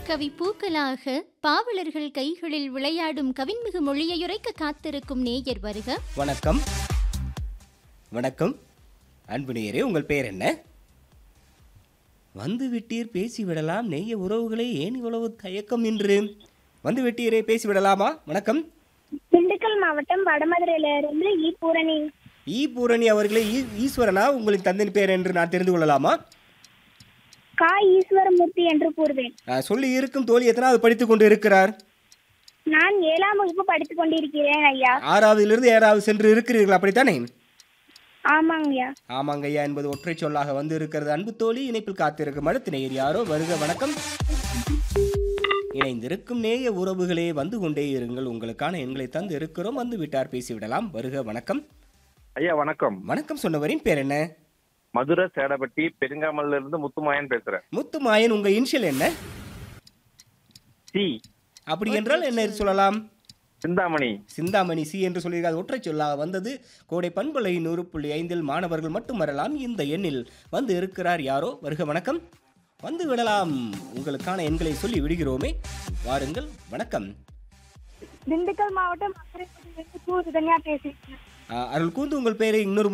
கவி பூக்களாக பாவலர்கள் கைகளில் விளையாடும் கவின்மிகு மொழியையுரைக்க காத்திருக்கும் நேயர் வருக வணக்கம் வணக்கம் அன்பு நேயரே உங்கள் பெயர் என்ன வந்து விட்டீர் பேசி விடலாம் நெய்ய உறவுகளே ஏன் இவ்வளவு தயக்கம் என்று வந்து விட்டீரே பேசி விடலாமா வணக்கம் திண்டுக்கல் மாவட்டம் வடமதுரையிலிருந்து இ பூரணி ஈ பூரணி அவர்களே ஈ- ஈஸ்வரனா உங்களின் தந்தையின் பேர் என்று நான் தெரிந்து கொள்ளலாமா கா ஈஸ்வரமூர்த்தி என்று கூறுவேன் நான் சொல்லி இருக்கும் தோழி எத்தனாவது படித்துக் கொண்டு இருக்கிறார் நான் ஏழாம் வகுப்பு படித்துக் கொண்டிருக்கிறேன் ஐயா ஆறாவதிலிருந்து ஏழாவது சென்று இருக்கிறீர்கள் அப்படித்தானே ஆமாங்க ஐயா ஆமாங்க ஐயா என்பது ஒற்றை சொல்லாக வந்து இருக்கிறது அன்பு தோழி இணைப்பில் காத்திருக்கும் அடுத்த நேயர் யாரோ வருக வணக்கம் இணைந்திருக்கும் நேய உறவுகளே வந்து கொண்டே இருங்கள் உங்களுக்கான எண்களை தந்து இருக்கிறோம் வந்து விட்டார் பேசிவிடலாம் வருக வணக்கம் ஐயா வணக்கம் வணக்கம் சொன்னவரின் பேர் என்ன மதுரை சேடப்பட்டி பெருங்காமல்ல இருந்து முத்துமாயன் பேசுறேன் முத்துமாயன் உங்க இன்ஷியல் என்ன சி அப்படி என்றால் என்ன சொல்லலாம் சிந்தாமணி சிந்தாமணி சி என்று சொல்லியிருக்காது ஒற்றை சொல்லாக வந்தது கோடை பண்பலை நூறு புள்ளி ஐந்தில் மாணவர்கள் மட்டும் வரலாம் இந்த எண்ணில் வந்து இருக்கிறார் யாரோ வருக வணக்கம் வந்து விடலாம் உங்களுக்கான எண்களை சொல்லி விடுகிறோமே வாருங்கள் வணக்கம் திண்டுக்கல் மாவட்டம் மதுரையிலிருந்து கூறு தனியா பேசுகிறேன் ஆ, அருள் கூந்து உங்கள் பெயரை இன்னொரு